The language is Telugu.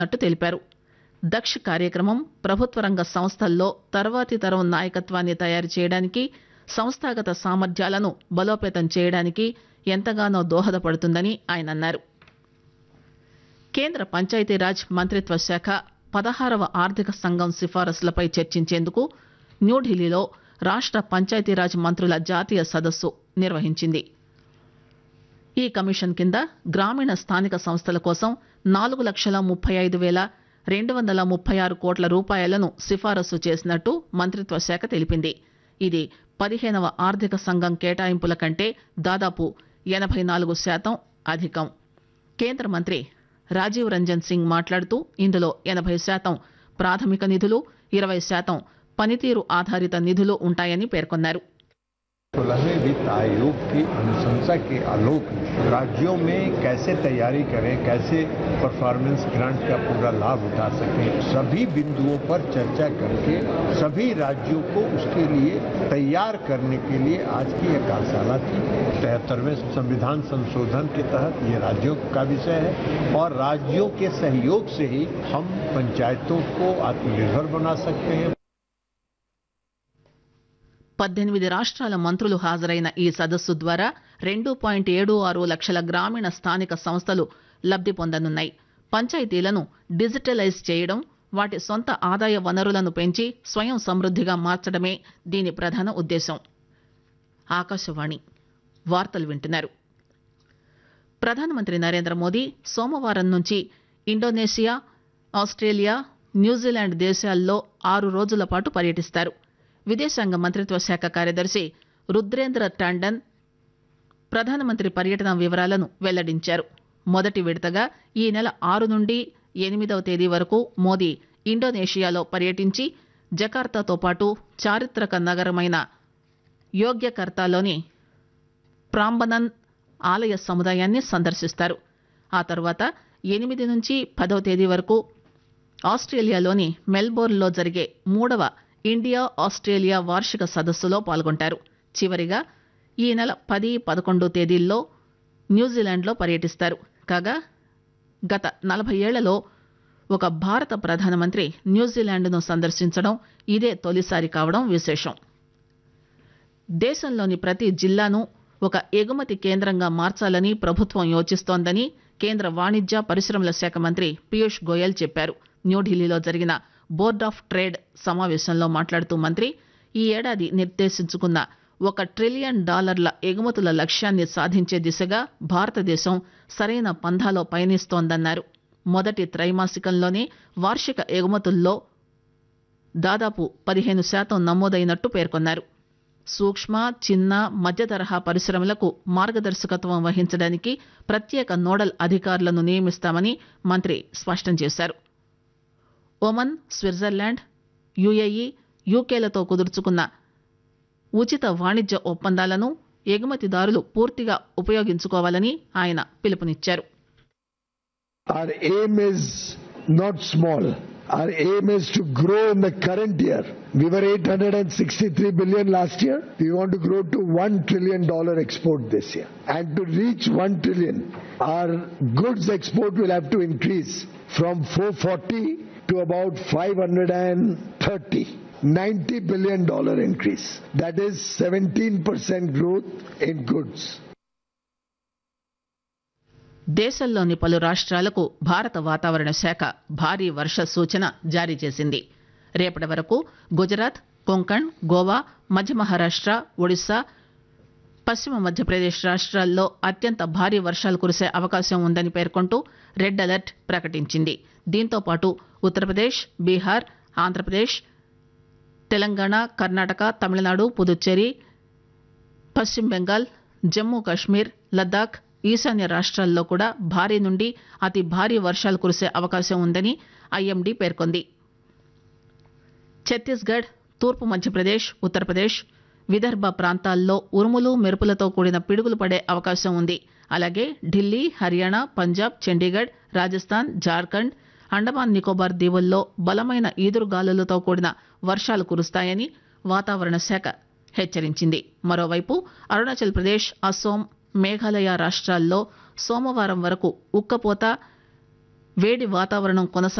అన్నట్టు తెలిపారు దక్ష్ కార్యక్రమం ప్రభుత్వ రంగ సంస్థల్లో తర్వాతి తరం నాయకత్వాన్ని తయారు చేయడానికి సంస్థాగత సామర్థ్యాలను బలోపేతం చేయడానికి ఎంతగానో దోహదపడుతుందని ఆయన అన్నారు కేంద్ర పంచాయతీరాజ్ మంత్రిత్వ శాఖ పదహారవ ఆర్థిక సంఘం సిఫారసులపై చర్చించేందుకు న్యూఢిల్లీలో రాష్ట పంచాయతీరాజ్ మంత్రుల జాతీయ సదస్సు నిర్వహించింది ఈ కమిషన్ కింద గ్రామీణ స్థానిక సంస్థల కోసం నాలుగు లక్షల ముప్పై ఐదు వేల రెండు వందల ముప్పై ఆరు కోట్ల రూపాయలను సిఫారసు చేసినట్టు మంత్రిత్వ శాఖ తెలిపింది ఇది పదిహేనవ ఆర్థిక సంఘం కేటాయింపుల కంటే దాదాపు ఎనభై నాలుగు శాతం అధికం కేంద్ర మంత్రి రాజీవ్ రంజన్ సింగ్ మాట్లాడుతూ ఇందులో ఎనభై శాతం ప్రాథమిక నిధులు ఇరవై శాతం పనితీరు ఆధారిత నిధులు ఉంటాయని పేర్కొన్నారు सोलहवें वित्त आयोग की अनुशंसा के आलोक में राज्यों में कैसे तैयारी करें कैसे परफॉर्मेंस ग्रांट का पूरा लाभ उठा सकें सभी बिंदुओं पर चर्चा करके सभी राज्यों को उसके लिए तैयार करने के लिए आज की यह कार्यशाला थी तिहत्तरवें संविधान संशोधन के तहत ये राज्यों का विषय है और राज्यों के सहयोग से ही हम पंचायतों को आत्मनिर्भर बना सकते हैं పద్దెనిమిది రాష్ట్రాల మంత్రులు హాజరైన ఈ సదస్సు ద్వారా రెండు పాయింట్ ఏడు ఆరు లక్షల గ్రామీణ స్థానిక సంస్థలు లబ్ది పొందనున్నాయి పంచాయతీలను డిజిటలైజ్ చేయడం వాటి సొంత ఆదాయ వనరులను పెంచి స్వయం సమృద్దిగా మార్చడమే దీని ప్రధాన ఉద్దేశం ఆకాశవాణి వార్తలు వింటున్నారు ప్రధానమంత్రి నరేంద్ర మోదీ సోమవారం నుంచి ఇండోనేషియా ఆస్ట్రేలియా న్యూజిలాండ్ దేశాల్లో ఆరు రోజుల పాటు పర్యటిస్తారు విదేశాంగ మంత్రిత్వ శాఖ కార్యదర్శి రుద్రేంద్ర టాండన్ ప్రధానమంత్రి పర్యటన వివరాలను వెల్లడించారు మొదటి విడతగా ఈ నెల ఆరు నుండి ఎనిమిదవ తేదీ వరకు మోదీ ఇండోనేషియాలో పర్యటించి జకార్తాతో పాటు చారిత్రక నగరమైన యోగ్యకర్తాలోని ప్రాంబనన్ ఆలయ సముదాయాన్ని సందర్శిస్తారు ఆ తర్వాత ఎనిమిది నుంచి పదవ తేదీ వరకు ఆస్ట్రేలియాలోని మెల్బోర్న్లో జరిగే మూడవ ఇండియా ఆస్ట్రేలియా వార్షిక సదస్సులో పాల్గొంటారు చివరిగా ఈ నెల పది పదకొండు తేదీల్లో న్యూజిలాండ్లో పర్యటిస్తారు కాగా గత నలభై ఏళ్లలో ఒక భారత ప్రధానమంత్రి న్యూజిలాండ్ను సందర్శించడం ఇదే తొలిసారి కావడం విశేషం దేశంలోని ప్రతి జిల్లాను ఒక ఎగుమతి కేంద్రంగా మార్చాలని ప్రభుత్వం యోచిస్తోందని కేంద్ర వాణిజ్య పరిశ్రమల శాఖ మంత్రి పీయూష్ గోయల్ చెప్పారు న్యూఢిల్లీలో జరిగిన బోర్డ్ ఆఫ్ ట్రేడ్ సమావేశంలో మాట్లాడుతూ మంత్రి ఈ ఏడాది నిర్దేశించుకున్న ఒక ట్రిలియన్ డాలర్ల ఎగుమతుల లక్ష్యాన్ని సాధించే దిశగా భారతదేశం సరైన పంధాలో పయనిస్తోందన్నారు మొదటి త్రైమాసికంలోనే వార్షిక ఎగుమతుల్లో దాదాపు పదిహేను శాతం నమోదైనట్టు పేర్కొన్నారు సూక్ష్మ చిన్న మధ్య తరహా పరిశ్రమలకు మార్గదర్శకత్వం వహించడానికి ప్రత్యేక నోడల్ అధికారులను నియమిస్తామని మంత్రి స్పష్టం చేశారు ఒమన్ స్విట్జర్లాండ్ యుఏఈ యూకేలతో కుదుర్చుకున్న ఉచిత వాణిజ్య ఒప్పందాలను ఎగుమతిదారులు పూర్తిగా ఉపయోగించుకోవాలని ఆయన పిలుపునిచ్చారు Our aim is not small. Our aim is to grow in the current year. We were 863 billion last year. We want to grow to 1 trillion dollar export this year. And to reach 1 trillion, our goods export will have to increase from 440 to about 530. 90 billion dollar increase. That is 17% growth in goods. దేశంలోని పలు రాష్ట్రాలకు భారత వాతావరణ శాఖ భారీ వర్ష సూచన జారీ చేసింది రేపటి వరకు గుజరాత్ కొంకణ్ గోవా మధ్య మహారాష్ట ఒడిశా పశ్చిమ మధ్యప్రదేశ్ రాష్ట్రాల్లో అత్యంత భారీ వర్షాలు కురిసే అవకాశం ఉందని పేర్కొంటూ రెడ్ అలర్ట్ ప్రకటించింది దీంతో పాటు ఉత్తరప్రదేశ్ బీహార్ ఆంధ్రప్రదేశ్ తెలంగాణ కర్ణాటక తమిళనాడు పుదుచ్చేరి పశ్చిమ బెంగాల్ జమ్మూ కాశ్మీర్ లద్దాఖ్ ఈశాన్య రాష్ట్రాల్లో కూడా భారీ నుండి అతి భారీ వర్షాలు కురిసే అవకాశం ఉందని ఐఎండీ పేర్కొంది ఛత్తీస్గఢ్ తూర్పు మధ్యప్రదేశ్ ఉత్తరప్రదేశ్ విదర్భ ప్రాంతాల్లో ఉరుములు మెరుపులతో కూడిన పిడుగులు పడే అవకాశం ఉంది అలాగే ఢిల్లీ హర్యానా పంజాబ్ చండీగఢ్ రాజస్థాన్ జార్ఖండ్ అండమాన్ నికోబార్ దీవుల్లో బలమైన ఈదురుగాలులతో కూడిన వర్షాలు కురుస్తాయని వాతావరణ శాఖ హెచ్చరించింది మరోవైపు అరుణాచల్ ప్రదేశ్ అస్సోం మేఘాలయ రాష్ట్రాల్లో సోమవారం వరకు ఉక్కపోత వేడి వాతావరణం కొనసాగుతోంది